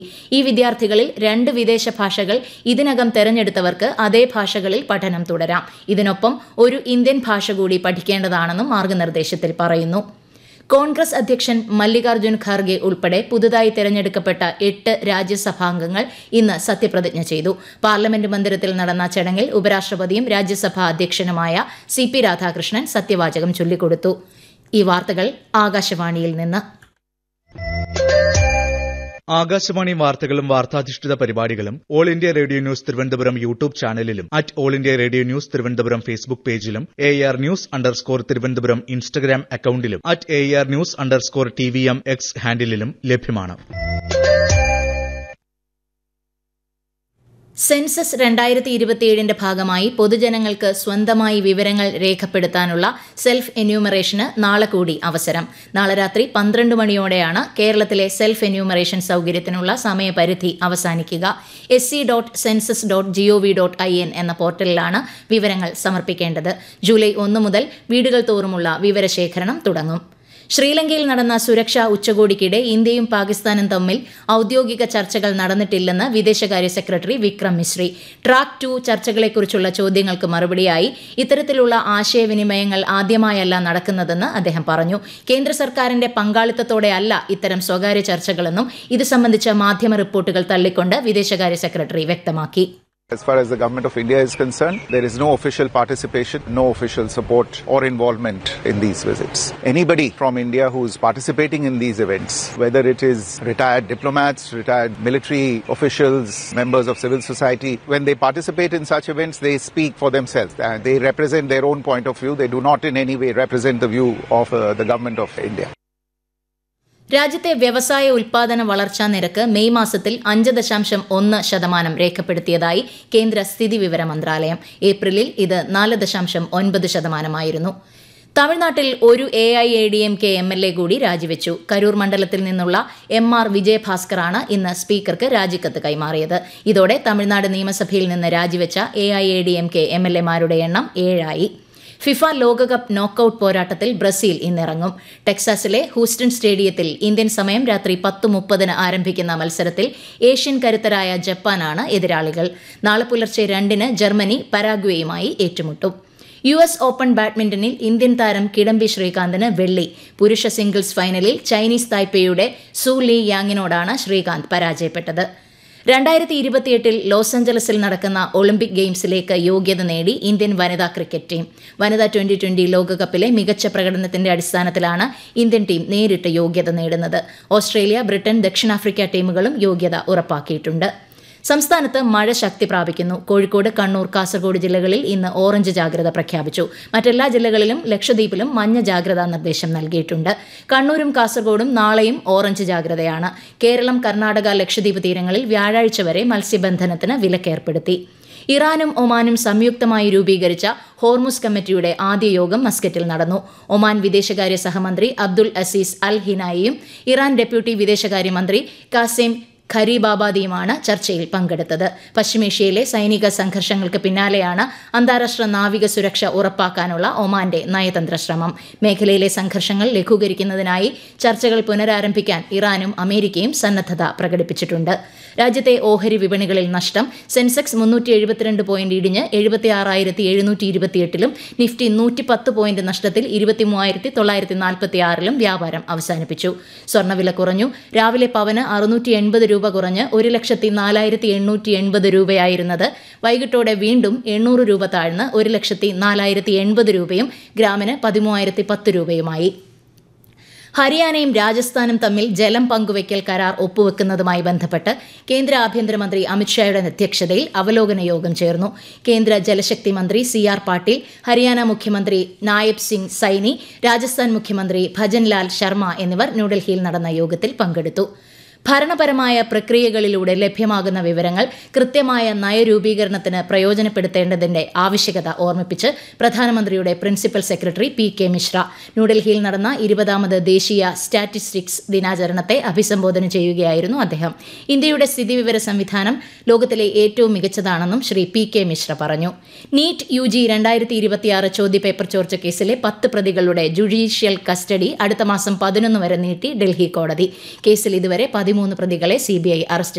ഈ വിദ്യാർത്ഥികളിൽ രണ്ട് വിദേശ ഭാഷകൾ ഇതിനകം തെരഞ്ഞെടുത്തവർക്ക് അതേ ഭാഷകളിൽ പഠനം തുടരാം ഇതിനൊപ്പം ഒരു ഇന്ത്യൻ ഭാഷ കൂടി പഠിക്കേണ്ടതാണെന്നും മാർഗനിർദ്ദേശത്തിൽ പറയുന്നു കോൺഗ്രസ് അധ്യക്ഷൻ മല്ലികാർജ്ജുൻ ഖാർഗെ ഉൾപ്പെടെ പുതുതായി തെരഞ്ഞെടുക്കപ്പെട്ട എട്ട് രാജ്യസഭാംഗങ്ങൾ ഇന്ന് സത്യപ്രതിജ്ഞ ചെയ്തു പാർലമെന്റ് മന്ദിരത്തിൽ നടന്ന ചടങ്ങിൽ ഉപരാഷ്ട്രപതിയും രാജ്യസഭാ അധ്യക്ഷനുമായ സി പി രാധാകൃഷ്ണൻ സത്യവാചകം ചൊല്ലിക്കൊടുത്തു ഈ വാർത്തകൾ ആകാശവാണിയിൽ നിന്ന് ആകാശവാണി വാർത്തകളും വാർത്താധിഷ്ഠിത പരിപാടികളും all India radio news Thiruvananthapuram YouTube ചാനലിലും at all India radio news Thiruvananthapuram Facebook പേജിലും A R news underscore Thiruvananthapuram Instagram അക്കൌണ്ടിലും at A R news underscore T V M X ഹാൻഡിലും ലഭ്യമാണ് സെൻസസ് രണ്ടായിരത്തി ഇരുപത്തിയേഴിന്റെ ഭാഗമായി പൊതുജനങ്ങൾക്ക് സ്വന്തമായി വിവരങ്ങൾ രേഖപ്പെടുത്താനുള്ള സെൽഫ് എന്യൂമറേഷന് നാളെ കൂടി അവസരം നാളെ രാത്രി പന്ത്രണ്ട് മണിയോടെയാണ് കേരളത്തിലെ സെൽഫ് എന്യൂമറേഷൻ സൌകര്യത്തിനുള്ള സമയപരിധി അവസാനിക്കുക S C dot census dot G O V dot I N എന്ന പോർട്ടലിലാണ് വിവരങ്ങൾ സമർപ്പിക്കേണ്ടത് ജൂലൈ ഒന്ന് മുതൽ വീടുകൾ തോറുമുള്ള വിവരശേഖരണം തുടങ്ങും ശ്രീലങ്കയിൽ നടന്ന സുരക്ഷാ ഉച്ചകോടിക്കിടെ ഇന്ത്യയും പാകിസ്ഥാനും തമ്മിൽ ഔദ്യോഗിക ചർച്ചകൾ നടന്നിട്ടില്ലെന്ന് വിദേശകാര്യ secretary Vikram Misri track two ചർച്ചകളെക്കുറിച്ചുള്ള ചോദ്യങ്ങൾക്ക് മറുപടിയായി ഇത്തരത്തിലുള്ള ആശയവിനിമയങ്ങൾ ആദ്യമായല്ല നടക്കുന്നതെന്ന് അദ്ദേഹം പറഞ്ഞു കേന്ദ്ര സർക്കാരിന്റെ പങ്കാളിത്തത്തോടെയല്ല ഇത്തരം സ്വകാര്യ ചർച്ചകളെന്നും ഇത് സംബന്ധിച്ച മാധ്യമ റിപ്പോർട്ടുകൾ തള്ളിക്കൊണ്ട് വിദേശകാര്യ സെക്രട്ടറി വ്യക്തമാക്കി As far as the government of India is concerned, there is no official participation, no official support or involvement in these visits. Anybody from India who is participating in these events, whether it is retired diplomats, retired military officials, members of civil society, when they participate in such events, they speak for themselves. And they represent their own point of view. They do not in any way represent the view of uh, the government of India. രാജ്യത്തെ വ്യവസായ ഉൽപാദന വളർച്ചാ നിരക്ക് May മാസത്തിൽ അഞ്ച് ദശാംശം ഒന്ന് ശതമാനം രേഖപ്പെടുത്തിയതായി കേന്ദ്ര സ്ഥിതിവിവര മന്ത്രാലയം ഏപ്രിലിൽ ഇത് നാല് ദശാംശം ഒൻപത് ശതമാനമായിരുന്നു തമിഴ്നാട്ടിൽ ഒരു A I A D M K M L A കൂടി രാജിവെച്ചു കരൂർ മണ്ഡലത്തിൽ നിന്നുള്ള എം ആർ വിജയഭാസ്കറാണ് ഇന്ന് സ്പീക്കർക്ക് രാജിക്കത്ത് കൈമാറിയത് ഇതോടെ തമിഴ്നാട് നിയമസഭയിൽ നിന്ന് രാജിവെച്ച A I A D M K M L എമാരുടെ എണ്ണം ഏഴായി ഫിഫ ലോകകപ്പ് നോക്കൌട്ട് പോരാട്ടത്തിൽ ബ്രസീൽ ഇന്നിറങ്ങും ടെക്സാസിലെ ഹൂസ്റ്റൺ സ്റ്റേഡിയത്തിൽ ഇന്ത്യൻ സമയം രാത്രി പത്ത് മുപ്പതിന് ആരംഭിക്കുന്ന മത്സരത്തിൽ ഏഷ്യൻ കരുത്തരായ ജപ്പാനാണ് എതിരാളികൾ നാളെ പുലർച്ചെ രണ്ടിന് ജർമ്മനി പരാഗ്വേയുമായി ഏറ്റുമുട്ടും യു എസ് ഓപ്പൺ ബാഡ്മിന്റണിൽ ഇന്ത്യൻ താരം കിഡംബി ശ്രീകാന്തിന് വെള്ളി പുരുഷ സിംഗിൾസ് ഫൈനലിൽ ചൈനീസ് തായ്പേയുടെ സു ലീ യാങ്ങിനോടാണ് ശ്രീകാന്ത് പരാജയപ്പെട്ടത് രണ്ടായിരത്തി ഇരുപത്തിയെട്ടിൽ ലോസ് ആഞ്ചലസിൽ നടക്കുന്ന ഒളിമ്പിക് ഗെയിംസിലേക്ക് യോഗ്യത നേടി ഇന്ത്യൻ വനിതാ ക്രിക്കറ്റ് ടീം വനിതാ ട്വന്റി ട്വന്റി ലോകകപ്പിലെ മികച്ച പ്രകടനത്തിന്റെ അടിസ്ഥാനത്തിലാണ് ഇന്ത്യൻ ടീം നേരിട്ട് യോഗ്യത നേടുന്നത് ഓസ്ട്രേലിയ ബ്രിട്ടൻ ദക്ഷിണാഫ്രിക്ക ടീമുകളും യോഗ്യത ഉറപ്പാക്കിയിട്ടുണ്ട് സംസ്ഥാനത്ത് മഴ ശക്തി പ്രാപിക്കുന്നു കോഴിക്കോട് കണ്ണൂർ കാസർഗോഡ് ജില്ലകളിൽ ഇന്ന് ഓറഞ്ച് ജാഗ്രത പ്രഖ്യാപിച്ചു മറ്റെല്ലാ ജില്ലകളിലും ലക്ഷദ്വീപിലും മഞ്ഞ ജാഗ്രതാ നിർദ്ദേശം നൽകിയിട്ടുണ്ട് കണ്ണൂരും കാസർഗോഡും നാളെയും ഓറഞ്ച് ജാഗ്രതയാണ് കേരളം കർണാടക ലക്ഷദ്വീപ് തീരങ്ങളിൽ വ്യാഴാഴ്ച വരെ മത്സ്യബന്ധനത്തിന് വിലക്കേർപ്പെടുത്തി ഇറാനും ഒമാനും സംയുക്തമായി രൂപീകരിച്ച ഹോർമുസ് കമ്മിറ്റിയുടെ ആദ്യ യോഗം മസ്കറ്റിൽ നടന്നു ഒമാൻ വിദേശകാര്യ സഹമന്ത്രി അബ്ദുൽ അസീസ് അൽ ഹിനായിയും ഇറാൻ ഡെപ്യൂട്ടി വിദേശകാര്യമന്ത്രി കാസിം ഖരീബാബാദിയുമാണ് ചർച്ചയിൽ പങ്കെടുത്തത് പശ്ചിമേഷ്യയിലെ സൈനിക സംഘർഷങ്ങൾക്ക് പിന്നാലെയാണ് അന്താരാഷ്ട്ര നാവിക സുരക്ഷ ഉറപ്പാക്കാനുള്ള ഒമാന്റെ നയതന്ത്ര ശ്രമം മേഖലയിലെ സംഘർഷങ്ങൾ ലഘൂകരിക്കുന്നതിനായി ചർച്ചകൾ പുനരാരംഭിക്കാൻ ഇറാനും അമേരിക്കയും സന്നദ്ധത പ്രകടിപ്പിച്ചിട്ടുണ്ട് രാജ്യത്തെ ഓഹരി വിപണികളിൽ നഷ്ടം സെൻസെക്സ് മുന്നൂറ്റി എഴുപത്തിരണ്ട് പോയിന്റ് ഇടിഞ്ഞ് എഴുപത്തി ആറായിരത്തി എഴുന്നൂറ്റി ഇരുപത്തിയെട്ടിലും നിഫ്റ്റി നൂറ്റി പത്ത് പോയിന്റ് നഷ്ടത്തിൽ ഇരുപത്തി മൂവായിരത്തി തൊള്ളായിരത്തി നാൽപ്പത്തി ആറിലും വ്യാപാരം അവസാനിപ്പിച്ചു സ്വർണ്ണവില കുറഞ്ഞു രാവിലെ പവന് അറുന്നൂറ്റി എൺപത് രൂപ കുറഞ്ഞ് ഒരു ലക്ഷത്തി നാലായിരത്തി എണ്ണൂറ്റി എൺപത് രൂപയായിരുന്നത് വൈകിട്ടോടെ വീണ്ടും എണ്ണൂറ് രൂപ താഴ്ന്ന് ഒരു ലക്ഷത്തി നാലായിരത്തി എൺപത് രൂപയും ഗ്രാമിന് പതിമൂവായിരത്തി പത്ത് രൂപയുമായി ഹരിയാനയും രാജസ്ഥാനും തമ്മിൽ ജലം പങ്കുവയ്ക്കൽ കരാർ ഒപ്പുവെക്കുന്നതുമായി ബന്ധപ്പെട്ട് കേന്ദ്ര ആഭ്യന്തരമന്ത്രി അമിത്ഷായുടെ അധ്യക്ഷതയിൽ അവലോകന യോഗം ചേർന്നു കേന്ദ്ര ജലശക്തി മന്ത്രി സി ആർ പാട്ടീൽ ഹരിയാന മുഖ്യമന്ത്രി നായബ് സിംഗ് സൈനി രാജസ്ഥാൻ മുഖ്യമന്ത്രി ഭജൻലാൽ ശർമ്മ എന്നിവർ ന്യൂഡൽഹിയിൽ നടന്ന യോഗത്തിൽ പങ്കെടുത്തു ഭരണപരമായ പ്രക്രിയകളിലൂടെ ലഭ്യമാകുന്ന വിവരങ്ങൾ കൃത്യമായ നയരൂപീകരണത്തിന് പ്രയോജനപ്പെടുത്തേണ്ടതിന്റെ ആവശ്യകത ഓർമ്മിപ്പിച്ച് പ്രധാനമന്ത്രിയുടെ principal secretary P K Mishra ന്യൂഡൽഹിയിൽ നടന്ന ഇരുപതാമത് ദേശീയ സ്റ്റാറ്റിസ്റ്റിക്സ് ദിനാചരണത്തെ അഭിസംബോധന ചെയ്യുകയായിരുന്നു അദ്ദേഹം ഇന്ത്യയുടെ സ്ഥിതിവിവര സംവിധാനം ലോകത്തിലെ ഏറ്റവും മികച്ചതാണെന്നും ശ്രീ പി കെ മിശ്ര പറഞ്ഞു നീറ്റ് യു ജി രണ്ടായിരത്തി ഇരുപത്തിയാറ് ചോദ്യപേപ്പർ ചോർച്ച കേസിലെ പത്ത് പ്രതികളുടെ ജുഡീഷ്യൽ കസ്റ്റഡി അടുത്ത മാസം പതിനൊന്ന് വരെ നീട്ടി ഡൽഹി കോടതി കേസിൽ ഇതുവരെ പതിമൂന്ന് പതിമൂന്ന് പ്രതികളെ സിബിഐ അറസ്റ്റ്